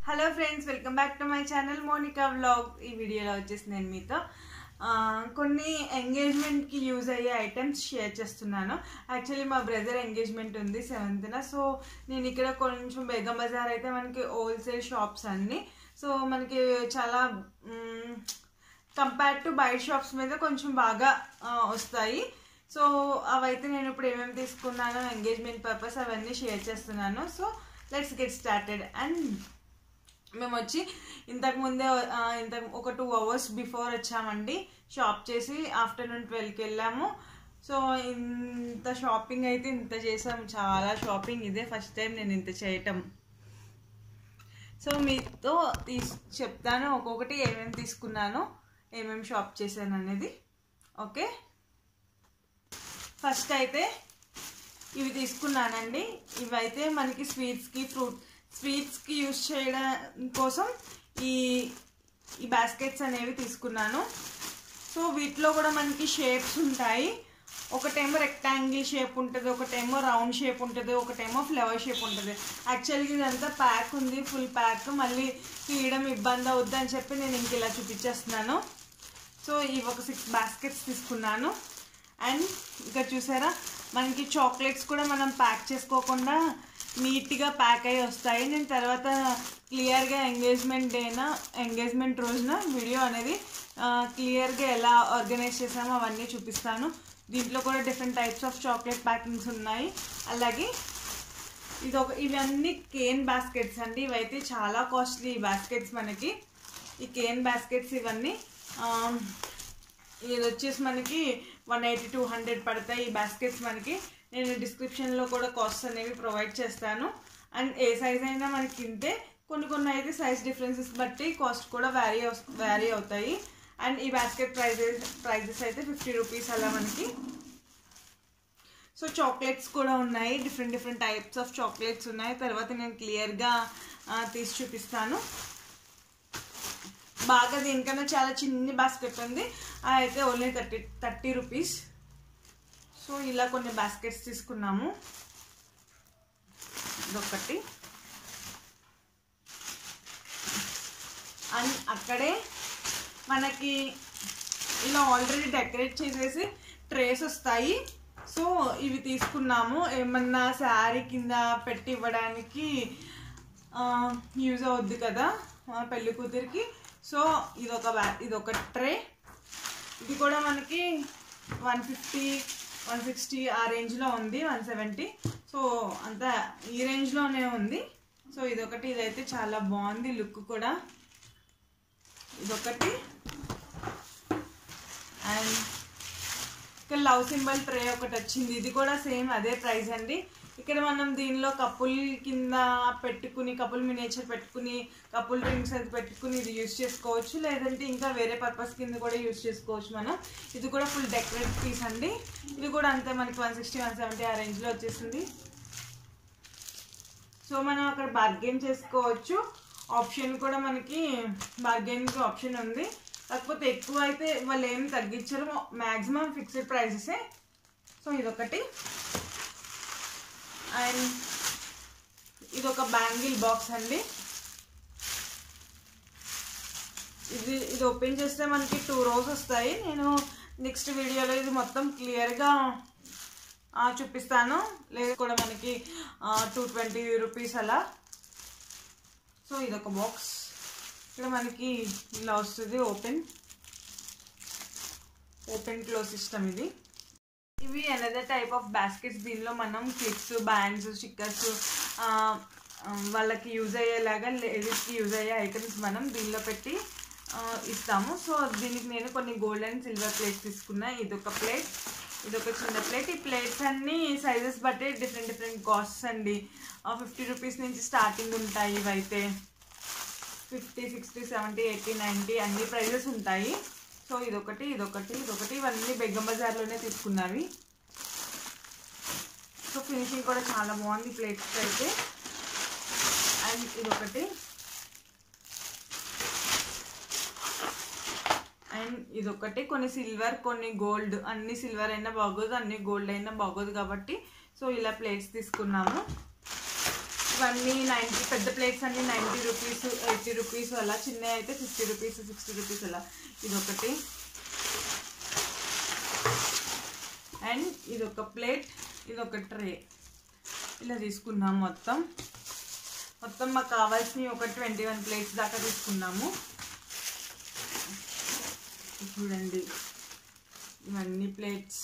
hello friends welcome back to my channel Monika vlog ఈ వీడియోలో వచ్చేసి నేను మీతో ఆ, కొన్ని ఎంగేజ్మెంట్కి యూజ్ అయ్యే ఐటమ్స్ షేర్ చేస్తున్నాను యాక్చువల్లీ మా బ్రదర్ ఎంగేజ్మెంట్ ఉంది సెవెంత్న సో నేను ఇక్కడ కొంచెం బేగం బజార్ అయితే మనకి హోల్సేల్ షాప్స్ అన్ని సో మనకి చాలా కంపేర్ టు బయట షాప్స్ మీద కొంచెం బాగా ఆ, వస్తాయి సో అవైతే నేను ఇప్పుడు ఏమేమి తీసుకున్నానో ఎంగేజ్మెంట్ పర్పస్ అవన్నీ షేర్ చేస్తున్నాను so let's get started and మేము వచ్చి ఇంతకు ముందే ఆ, ఇంత ఒక టూ అవర్స్ బిఫోర్ వచ్చామండి షాప్ చేసి ఆఫ్టర్నూన్ ట్వెల్వ్కి వెళ్ళాము సో ఇంత షాపింగ్ అయితే ఇంత చేసాము చాలా షాపింగ్ ఇదే ఫస్ట్ టైం నేను ఇంత చేయటం సో మీతో తీస్ చెప్తాను ఒక్కొక్కటి ఏమేమి తీసుకున్నానో ఏమేమి షాప్ చేశాను అనేది ఓకే ఫస్ట్ అయితే ఇవి తీసుకున్నానండి ఇవైతే మనకి స్వీట్స్కి ఫ్రూట్ స్వీట్స్కి యూస్ చేయడం కోసం ఈ ఈ బాస్కెట్స్ అనేవి తీసుకున్నాను సో వీటిలో కూడా మనకి షేప్స్ ఉంటాయి ఒకటేమో రెక్టాంగిల్ షేప్ ఉంటుంది ఒకటేమో రౌండ్ షేప్ ఉంటుంది ఒకటేమో ఫ్లవర్ షేప్ ఉంటుంది యాక్చువల్గా ఇదంతా ప్యాక్ ఉంది ఫుల్ ప్యాక్ మళ్ళీ తీయడం ఇబ్బంది అవుద్ది అని చెప్పి నేను ఇంక ఇలా చూపించేస్తున్నాను సో ఇవి ఒక సిక్స్ బాస్కెట్స్ తీసుకున్నాను అండ్ ఇక్కడ చూసారా మనకి చాక్లెట్స్ కూడా మనం ప్యాక్ చేసుకోకుండా నీట్గా ప్యాక్ అయ్యి వస్తాయి నేను తర్వాత క్లియర్గా ఎంగేజ్మెంట్ డేనా ఎంగేజ్మెంట్ రోజున వీడియో అనేది క్లియర్గా ఎలా ఆర్గనైజ్ చేసామో అవన్నీ చూపిస్తాను దీంట్లో కూడా different types of chocolate packings ఉన్నాయి అలాగే ఇది ఒక ఇవన్నీ కేన్ బాస్కెట్స్ అండి ఇవైతే చాలా కాస్ట్లీ ఈ బాస్కెట్స్ మనకి ఈ కేన్ బాస్కెట్స్ ఇవన్నీ ఆ, ఇది వచ్చేసి మనకి వన్ ఎయిటీ టూ హండ్రెడ్ పడతాయి ఈ బాస్కెట్స్ మనకి నేను డిస్క్రిప్షన్లో కూడా కాస్ట్ అనేవి ప్రొవైడ్ చేస్తాను అండ్ ఏ సైజ్ అయినా మనకి ఇంతే కొన్ని కొన్ని అయితే సైజ్ డిఫరెన్సెస్ బట్టి కాస్ట్ కూడా వ్యారీ వ్యారీ అవుతాయి అండ్ ఈ బాస్కెట్ ప్రైజెస్ ప్రైజెస్ అయితే ఫిఫ్టీ రూపీస్ అలా మనకి సో చాక్లెట్స్ కూడా ఉన్నాయి different different types of chocolates ఉన్నాయి తర్వాత నేను క్లియర్గా తీసి చూపిస్తాను బాగా దీనికన్నా చాలా చిన్ని బాస్కెట్ ఉంది అది అయితే only thirty thirty rupees so ఇలా కొన్ని బాస్కెట్స్ తీసుకున్నాము ఇదొకటి అండ్ అక్కడే మనకి ఇలా ఆల్రెడీ డెకరేట్ చేసేసి ట్రేస్ వస్తాయి సో ఇవి తీసుకున్నాము ఏమన్నా శారీ కింద పెట్టి ఇవ్వడానికి యూజ్ అవుద్ది కదా ఆ, పెళ్లి కూతురికి సో ఇదొక బ్యా ఇదొక ట్రే ఇది కూడా మనకి వన్ ఫిఫ్టీ వన్ సిక్స్టీ ఆ రేంజ్లో ఉంది వన్ సెవెంటీ సో అంత ఈ రేంజ్లోనే ఉంది సో ఇదొకటి ఇదైతే చాలా బాగుంది లుక్ కూడా ఇదొకటి అండ్ ఇక్కడ లవ్ సింబల్ ట్రే ఒకటి వచ్చింది ఇది కూడా సేమ్ అదే ప్రైస్ అండి ఇక్కడ మనం దీనిలో కపుల్ కింద పెట్టుకుని కపుల్ మినేచర్ పెట్టుకుని కపుల్ డ్రింక్స్ అది పెట్టుకుని ఇది యూస్ చేసుకోవచ్చు లేదంటే ఇంకా వేరే పర్పస్ కింద కూడా యూస్ చేసుకోవచ్చు మనం ఇది కూడా ఫుల్ డెకరేట్ పీస్ అండి ఇది కూడా అంతే మనకి వన్ సిక్స్టీ వన్ సెవెంటీ ఆ రేంజ్లో వచ్చేసింది సో మనం అక్కడ బార్గెన్ చేసుకోవచ్చు ఆప్షన్ కూడా మనకి బార్గెన్కి ఆప్షన్ ఉంది కాకపోతే ఎక్కువ అయితే వాళ్ళు ఏం తగ్గించరు మ్యాక్సిమం ఫిక్స్డ్ ప్రైజెసే సో ఇదొకటి అండ్ ఇదొక బ్యాంగిల్ బాక్స్ అండి ఇది ఇది ఓపెన్ చేస్తే మనకి టూ రోస్ వస్తాయి నేను నెక్స్ట్ వీడియోలో ఇది మొత్తం క్లియర్గా చూపిస్తాను లేదు కూడా మనకి టూ ట్వంటీ రూపీస్ అలా సో ఇదొక బాక్స్ ఇక్కడ మనకి ఇలా వస్తుంది ఓపెన్ ఓపెన్ క్లోజ్ సిస్టమ్ ఇది ఇవి అనదర్ టైప్ ఆఫ్ బాస్కెట్స్ దీనిలో మనం క్లిప్స్ బ్యాండ్స్ స్టిక్కర్స్ వాళ్ళకి యూజ్ అయ్యేలాగా లేడీస్కి యూజ్ అయ్యే ఐటమ్స్ మనం దీనిలో పెట్టి ఆ, ఇస్తాము సో దీనికి నేను కొన్ని గోల్డ్ అండ్ సిల్వర్ ప్లేట్స్ తీసుకున్నా ఇదొక ప్లేట్ ఇదొక చిన్న ప్లేట్ ఈ ప్లేట్స్ అన్ని సైజెస్ బట్టి డిఫరెంట్ డిఫరెంట్ కాస్ట్స్ అండి ఫిఫ్టీ రూపీస్ నుంచి స్టార్టింగ్ ఉంటాయి ఇవైతే fifty sixty seventy eighty ninety అన్ని ప్రైజెస్ ఉంటాయి సో ఇదొకటి ఇదొకటి ఇదొకటి ఇవన్నీ బెగ్గం బజార్లోనే తీసుకున్నవి సో ఫినిషింగ్ కూడా చాలా బాగుంది ప్లేట్స్ అయితే అండ్ ఇదొకటి అండ్ ఇదొకటి కొన్ని సిల్వర్ కొన్ని గోల్డ్ అన్ని సిల్వర్ అయినా బాగోదు అన్ని గోల్డ్ అయినా బాగోదు కాబట్టి సో ఇలా ప్లేట్స్ తీసుకున్నాము ఇవన్నీ నైంటీ పెద్ద ప్లేట్స్ అన్ని నైంటీ రూపీస్ ఎయిటీ రూపీస్ అలా చిన్నవి అయితే ఫిఫ్టీ రూపీస్ సిక్స్టీ రూపీస్ అలా ఇది ఒకటి అండ్ ఇది ఒక ప్లేట్ ఇది ఒక ట్రే ఇలా తీసుకున్నాం మొత్తం మొత్తం మాకు కావాల్సినవి ఒక ట్వంటీ వన్ ప్లేట్స్ దాకా తీసుకున్నాము చూడండి ఇవన్నీ ప్లేట్స్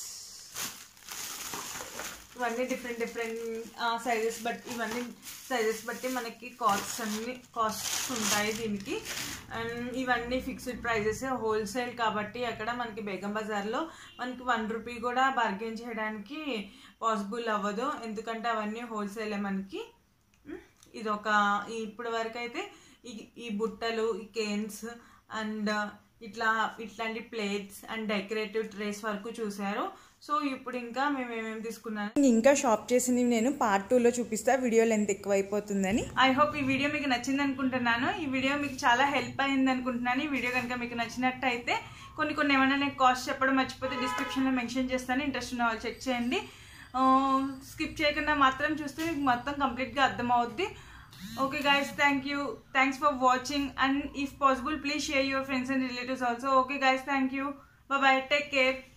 ఇవన్నీ డిఫరెంట్ డిఫరెంట్ సైజెస్ బట్టి ఇవన్నీ సైజెస్ బట్టి మనకి కాస్ట్ అన్ని కాస్ట్స్ ఉంటాయి దీనికి అండ్ ఇవన్నీ ఫిక్స్డ్ ప్రైజెస్ హోల్సేల్ కాబట్టి అక్కడ మనకి బేగం బజార్లో మనకి వన్ రూపీ కూడా బార్గెన్ చేయడానికి పాసిబుల్ అవ్వదు ఎందుకంటే అవన్నీ హోల్సేలే మనకి ఉమ్, ఇది ఒక ఇప్పటి వరకు అయితే ఈ ఈ బుట్టలు ఈ కేన్స్ అండ్ ఇట్లా ఇట్లాంటి ప్లేట్స్ అండ్ డెకరేటివ్ ట్రేస్ వరకు చూసారు సో ఇప్పుడు ఇంకా మేము ఏమేమి తీసుకున్నాను ఇంకా షాప్ చేసింది నేను పార్ట్ టూలో చూపిస్తా వీడియో లెంత్ ఎక్కువ అయిపోతుందని ఐ హోప్ ఈ వీడియో మీకు నచ్చింది అనుకుంటున్నాను ఈ వీడియో మీకు చాలా హెల్ప్ అయింది అనుకుంటున్నాను ఈ వీడియో కనుక మీకు నచ్చినట్టయితే కొన్ని కొన్ని ఏమైనా నేను కాస్ట్ చెప్పడం మర్చిపోతే డిస్క్రిప్షన్లో మెన్షన్ చేస్తాను ఇంట్రెస్ట్ ఉన్న వాళ్ళు చెక్ చేయండి స్కిప్ చేయకుండా మాత్రం చూస్తే మీకు మొత్తం కంప్లీట్గా అర్థమవుద్ది okay guys thank you thanks for watching and if possible please share your friends and relatives also okay guys thank you bye take care